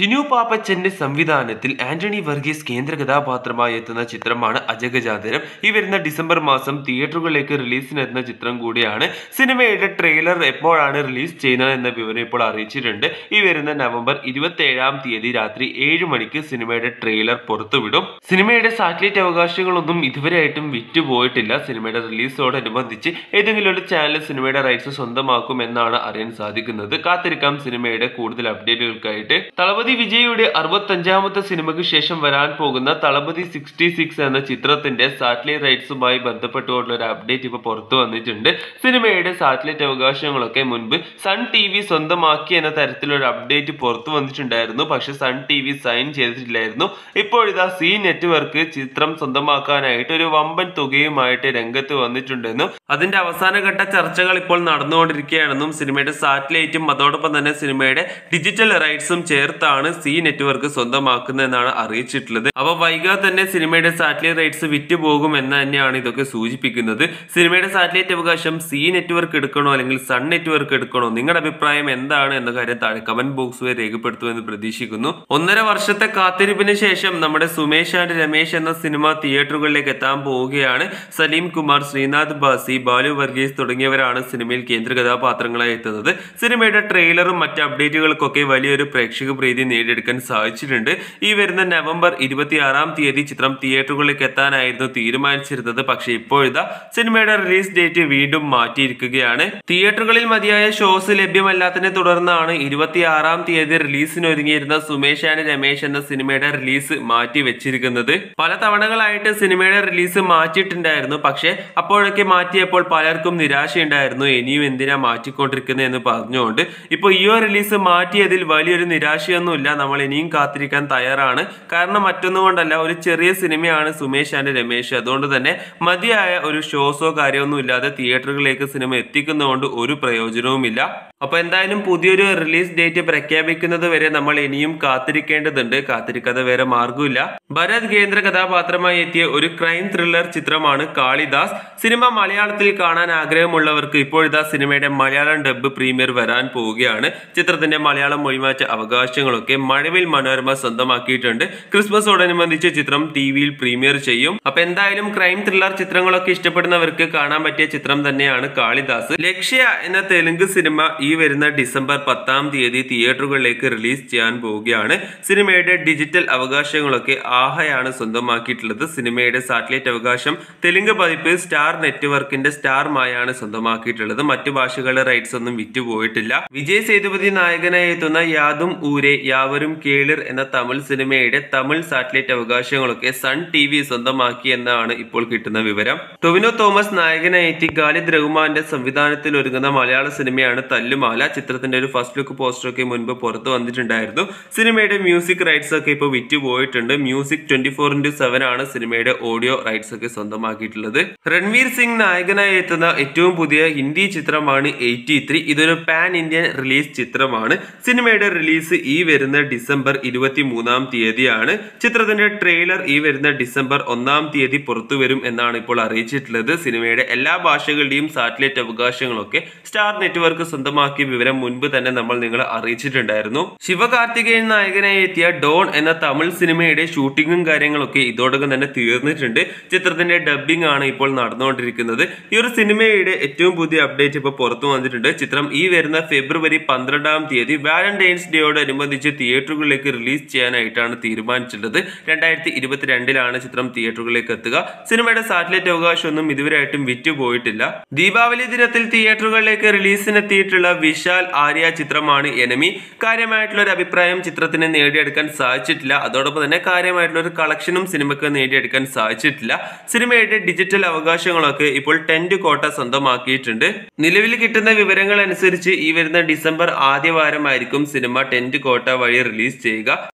ടിനു പാപ്പച്ചന്റെ സംവിധാനത്തിൽ ആന്റണി വർഗീസ് കേന്ദ്ര കഥാപാത്രമായി എത്തുന്ന ചിത്രമാണ് അജഗജാതരം ഈ വരുന്ന ഡിസംബർ മാസം തിയേറ്ററുകളിലേക്ക് റിലീസിനെത്തുന്ന ചിത്രം കൂടിയാണ് സിനിമയുടെ ട്രെയിലർ എപ്പോഴാണ് റിലീസ് ചെയ്യുന്നത് എന്ന വിവരം ഇപ്പോൾ അറിയിച്ചിട്ടുണ്ട് ഈ വരുന്ന നവംബർ ഇരുപത്തി ഏഴാം തീയതി രാത്രി ഏഴ് മണിക്ക് സിനിമയുടെ ട്രെയിലർ പുറത്തുവിടും സിനിമയുടെ സാറ്റലൈറ്റ് അവകാശങ്ങളൊന്നും ഇതുവരെയായിട്ടും വിറ്റുപോയിട്ടില്ല സിനിമയുടെ റിലീസോടനുബന്ധിച്ച് ഏതെങ്കിലും ഒരു ചാനൽ സിനിമയുടെ റൈറ്റ്സ് സ്വന്തമാക്കും എന്നാണ് അറിയാൻ സാധിക്കുന്നത് കാത്തിരിക്കാം സിനിമയുടെ കൂടുതൽ അപ്ഡേറ്റുകൾക്കായിട്ട് തളപതി വിജയുടെ അറുപത്തഞ്ചാമത്തെ സിനിമയ്ക്ക് ശേഷം വരാൻ പോകുന്ന തളപതി സിക്സ്റ്റി സിക്സ് എന്ന ചിത്രത്തിന്റെ സാറ്റലൈറ്റ് റൈറ്റ്സുമായി ബന്ധപ്പെട്ടുകൊണ്ടുള്ള ഒരു അപ്ഡേറ്റ് ഇപ്പോൾ പുറത്തു വന്നിട്ടുണ്ട് സിനിമയുടെ സാറ്റലൈറ്റ് അവകാശങ്ങളൊക്കെ മുൻപ് സൺ ടി വി സ്വന്തമാക്കി എന്ന തരത്തിലൊരു അപ്ഡേറ്റ് പുറത്തു വന്നിട്ടുണ്ടായിരുന്നു പക്ഷെ സൺ ടി വി സൈൻ ചെയ്തിട്ടില്ലായിരുന്നു ഇപ്പോഴിതാ സി നെറ്റ്വർക്ക് ചിത്രം സ്വന്തമാക്കാനായിട്ട് ഒരു വമ്പൻ തുകയുമായിട്ട് രംഗത്ത് വന്നിട്ടുണ്ടെന്നും അതിന്റെ അവസാനഘട്ട ചർച്ചകൾ ഇപ്പോൾ നടന്നുകൊണ്ടിരിക്കുകയാണെന്നും സിനിമയുടെ സാറ്റലൈറ്റും അതോടൊപ്പം തന്നെ സിനിമയുടെ ഡിജിറ്റൽ റൈറ്റ്സും ചേർത്താണ് സി നെറ്റ്വർക്ക് സ്വന്തമാക്കുന്നതെന്നാണ് അറിയിച്ചിട്ടുള്ളത് അപ്പോൾ വൈകാതെ തന്നെ സിനിമയുടെ സാറ്റലൈറ്റ് റൈറ്റ്സ് വിറ്റുപോകും എന്ന് തന്നെയാണ് ഇതൊക്കെ സൂചിപ്പിക്കുന്നത് സിനിമയുടെ സാറ്റലൈറ്റ് അവകാശം സി നെറ്റ്വർക്ക് എടുക്കണോ അല്ലെങ്കിൽ സൺ നെറ്റ്വർക്ക് എടുക്കണോ നിങ്ങളുടെ അഭിപ്രായം എന്താണ് എന്ന കാര്യം താഴെ കമന്റ് ബോക്സ് വരെ രേഖപ്പെടുത്തുമെന്ന് പ്രതീക്ഷിക്കുന്നു ഒന്നര വർഷത്തെ കാത്തിരിപ്പിന് ശേഷം നമ്മുടെ സുമേഷ് ആൻഡ് രമേശ് എന്ന സിനിമ തിയേറ്ററുകളിലേക്ക് എത്താൻ പോവുകയാണ് സലീം കുമാർ ശ്രീനാഥ് ബാസി ബാലു വർഗീസ് തുടങ്ങിയവരാണ് സിനിമയിൽ കേന്ദ്ര കഥാപാത്രങ്ങളായി എത്തുന്നത് സിനിമയുടെ ട്രെയിലറും മറ്റ് അപ്ഡേറ്റുകൾക്കൊക്കെ വലിയൊരു പ്രേക്ഷക പ്രീതി നേടിയെടുക്കാൻ സാധിച്ചിട്ടുണ്ട് ഈ വരുന്ന നവംബർ ഇരുപത്തിയാറാം തീയതി ചിത്രം തിയേറ്ററുകളിലേക്ക് എത്താനായിരുന്നു തീരുമാനിച്ചിരുന്നത് പക്ഷേ ഇപ്പോഴിതാ സിനിമയുടെ റിലീസ് ഡേറ്റ് വീണ്ടും മാറ്റിയിരിക്കുകയാണ് തിയേറ്ററുകളിൽ മതിയായ ഷോസ് ലഭ്യമല്ലാത്തതിനെ തുടർന്നാണ് ഇരുപത്തിയാറാം തീയതി റിലീസിന് ഒരുങ്ങിയിരുന്ന സുമേഷ് ആൻഡ് രമേശ് എന്ന സിനിമയുടെ റിലീസ് മാറ്റി വെച്ചിരിക്കുന്നത് പല തവണകളായിട്ട് സിനിമയുടെ റിലീസ് മാറ്റിയിട്ടുണ്ടായിരുന്നു പക്ഷേ അപ്പോഴൊക്കെ മാറ്റിയപ്പോൾ പലർക്കും നിരാശയുണ്ടായിരുന്നു ഇനിയും എന്തിനാ മാറ്റിക്കൊണ്ടിരിക്കുന്നത് എന്ന് പറഞ്ഞുകൊണ്ട് ഇപ്പോൾ ഈ ഒരു റിലീസ് മാറ്റിയതിൽ വലിയൊരു നിരാശയൊന്നുമില്ല നമ്മൾ ഇനിയും കാത്തിരിക്കാൻ തയ്യാറാണ് കാരണം മറ്റൊന്നും കൊണ്ടല്ല ഒരു ചെറിയ സിനിമയാണ് സുമേഷ് ആൻഡ് രമേശ് അതുകൊണ്ട് തന്നെ മതിയായ ഒരു ഷോസോ കാര്യമൊന്നും ഇല്ലാതെ തിയേറ്ററുകളിലേക്ക് സിനിമ എത്തിക്കുന്നതുകൊണ്ട് ഒരു പ്രയോജനവുമില്ല അപ്പൊ എന്തായാലും പുതിയൊരു റിലീസ് ഡേറ്റ് പ്രഖ്യാപിക്കുന്നത് വരെ നമ്മൾ ഇനിയും കാത്തിരിക്കേണ്ടതുണ്ട് കാത്തിരിക്കാതെ വേറെ മാർഗമില്ല ഭരത് കേന്ദ്ര കഥാപാത്രമായി എത്തിയ ഒരു ക്രൈം ത്രില്ലർ ചിത്രമാണ് കാളിദാസ് സിനിമ മലയാളത്തിൽ കാണാൻ ആഗ്രഹമുള്ളവർക്ക് ഇപ്പോഴിതാ സിനിമയുടെ മലയാളം ഡബ് പ്രീമിയർ വരാൻ പോവുകയാണ് ചിത്രത്തിന്റെ മലയാളം മൊഴിമാറ്റ അവകാശങ്ങളൊക്കെ മഴവിൽ മനോരമ സ്വന്തമാക്കിയിട്ടുണ്ട് ക്രിസ്മസോടനുബന്ധിച്ച് ചിത്രം ടി വിയിൽ പ്രീമിയർ ചെയ്യും അപ്പൊ എന്തായാലും ക്രൈം ത്രില്ലർ ചിത്രങ്ങളൊക്കെ ഇഷ്ടപ്പെടുന്നവർക്ക് കാണാൻ പറ്റിയ ചിത്രം തന്നെയാണ് കാളിദാസ് ലക്ഷ്യ എന്ന തെലുങ്ക് സിനിമ ഈ വരുന്ന ഡിസംബർ പത്താം തീയതി തിയേറ്ററുകളിലേക്ക് റിലീസ് ചെയ്യാൻ പോവുകയാണ് സിനിമയുടെ ഡിജിറ്റൽ അവകാശങ്ങളൊക്കെ ആഹയാണ് സ്വന്തമാക്കിയിട്ടുള്ളത് സിനിമയുടെ സാറ്റലൈറ്റ് അവകാശം തെലുങ്ക് പതിപ്പ് സ്റ്റാർ നെറ്റ്വർക്കിന്റെ സ്റ്റാർ മായാണ് സ്വന്തമാക്കിയിട്ടുള്ളത് മറ്റു ഭാഷകളുടെ റൈറ്റ്സ് ഒന്നും വിറ്റുപോയിട്ടില്ല വിജയ് സേതുപതി നായകനായി എത്തുന്ന യാതും ഊരെ യാവരും കേളിർ എന്ന തമിഴ് സിനിമയുടെ തമിഴ് സാറ്റലൈറ്റ് അവകാശങ്ങളൊക്കെ സൺ ടി വി സ്വന്തമാക്കി എന്നാണ് ഇപ്പോൾ കിട്ടുന്ന വിവരം ടൊവിനോ തോമസ് നായകനായി എത്തി ഖാലിദ് റഹ്മാന്റെ സംവിധാനത്തിൽ ഒരുങ്ങുന്ന മലയാള സിനിമയാണ് തല്ലുമാല ചിത്രത്തിന്റെ ഒരു ഫസ്റ്റ് ലുക്ക് പോസ്റ്ററൊക്കെ മുൻപ് പുറത്തു വന്നിട്ടുണ്ടായിരുന്നു സിനിമയുടെ മ്യൂസിക് റൈറ്റ്സ് ഒക്കെ ഇപ്പോൾ വിറ്റുപോയിട്ടുണ്ട് music twenty four into seven ആണ് സിനിമയുടെ ഓഡിയോ റൈറ്റ്സ് ഒക്കെ സ്വന്തമാക്കിയിട്ടുള്ളത് രൺവീർ സിംഗ് നായകനായി എത്തുന്ന ഏറ്റവും പുതിയ ഹിന്ദി ചിത്രമാണ് എയ്റ്റി ത്രീ ഇതൊരു പാൻ ഇന്ത്യൻ റിലീസ് ചിത്രമാണ് സിനിമയുടെ റിലീസ് ഈ വരുന്ന ഡിസംബർ ഇരുപത്തി മൂന്നാം തീയതിയാണ് ചിത്രത്തിന്റെ ട്രെയിലർ ഈ വരുന്ന ഡിസംബർ ഒന്നാം തീയതി പുറത്തു വരും എന്നാണ് ഇപ്പോൾ അറിയിച്ചിട്ടുള്ളത് സിനിമയുടെ എല്ലാ ഭാഷകളുടെയും സാറ്റലൈറ്റ് അവകാശങ്ങളൊക്കെ സ്റ്റാർ നെറ്റ്വർക്ക് സ്വന്തമാക്കിയ വിവരം മുൻപ് തന്നെ നമ്മൾ നിങ്ങളെ അറിയിച്ചിട്ടുണ്ടായിരുന്നു ശിവകാർത്തികേയൻ നായകനായി എത്തിയ ഡോൺ എന്ന തമിഴ് സിനിമയുടെ ഷൂട്ടിങ്ങും കാര്യങ്ങളൊക്കെ ഇതോടൊപ്പം തന്നെ തീർന്നിട്ടുണ്ട് ചിത്രത്തിന്റെ ഡബ്ബിംഗ് ആണ് ഇപ്പോൾ നടന്നുകൊണ്ടിരിക്കുന്നത് ഈ ഒരു സിനിമയുടെ ഏറ്റവും പുതിയ അപ്ഡേറ്റ് ഇപ്പോൾ പുറത്തു വന്നിട്ടുണ്ട് ചിത്രം ഈ വരുന്ന ഫെബ്രുവരി പന്ത്രണ്ടാം തീയതി വാലന്റൈൻസ് ഡേയോടനുബന്ധിച്ച് തിയേറ്ററുകളിലേക്ക് റിലീസ് ചെയ്യാനായിട്ടാണ് തീരുമാനിച്ചിട്ടുള്ളത് രണ്ടായിരത്തി ഇരുപത്തിരണ്ടിലാണ് ചിത്രം തിയേറ്ററുകളിലേക്ക് എത്തുക സിനിമയുടെ സാറ്റലൈറ്റ് അവകാശമൊന്നും ഇതുവരെയായിട്ടും വിറ്റുപോയിട്ടില്ല ദീപാവലി ദിനത്തിൽ തിയേറ്ററുകളിലേക്ക് റിലീസിനെത്തിയിട്ടുള്ള വിശാൽ ആര്യ ചിത്രമാണ് എനിമി കാര്യമായിട്ടുള്ള ഒരു അഭിപ്രായം ചിത്രത്തിന് നേടിയെടുക്കാൻ സാധിച്ചിട്ടില്ല അതോടൊപ്പം തന്നെ കാര്യമായിട്ടുള്ള ഒരു കളക്ഷനും സിനിമയ്ക്ക് നേടിയെടുക്കാൻ സാധിച്ചിട്ടില്ല സിനിമയുടെ ഡിജിറ്റൽ അവകാശങ്ങളൊക്കെ ഇപ്പോൾ ടെന്റ് കോട്ട സ്വന്തമാക്കിയിട്ടുണ്ട് നിലവിൽ കിട്ടുന്ന വിവരങ്ങൾ അനുസരിച്ച് ഈ വരുന്ന ഡിസംബർ ആദ്യ വാരമായിരിക്കും സിനിമ ടെന്റ് കോട്ട വഴി റിലീസ് ചെയ്യുക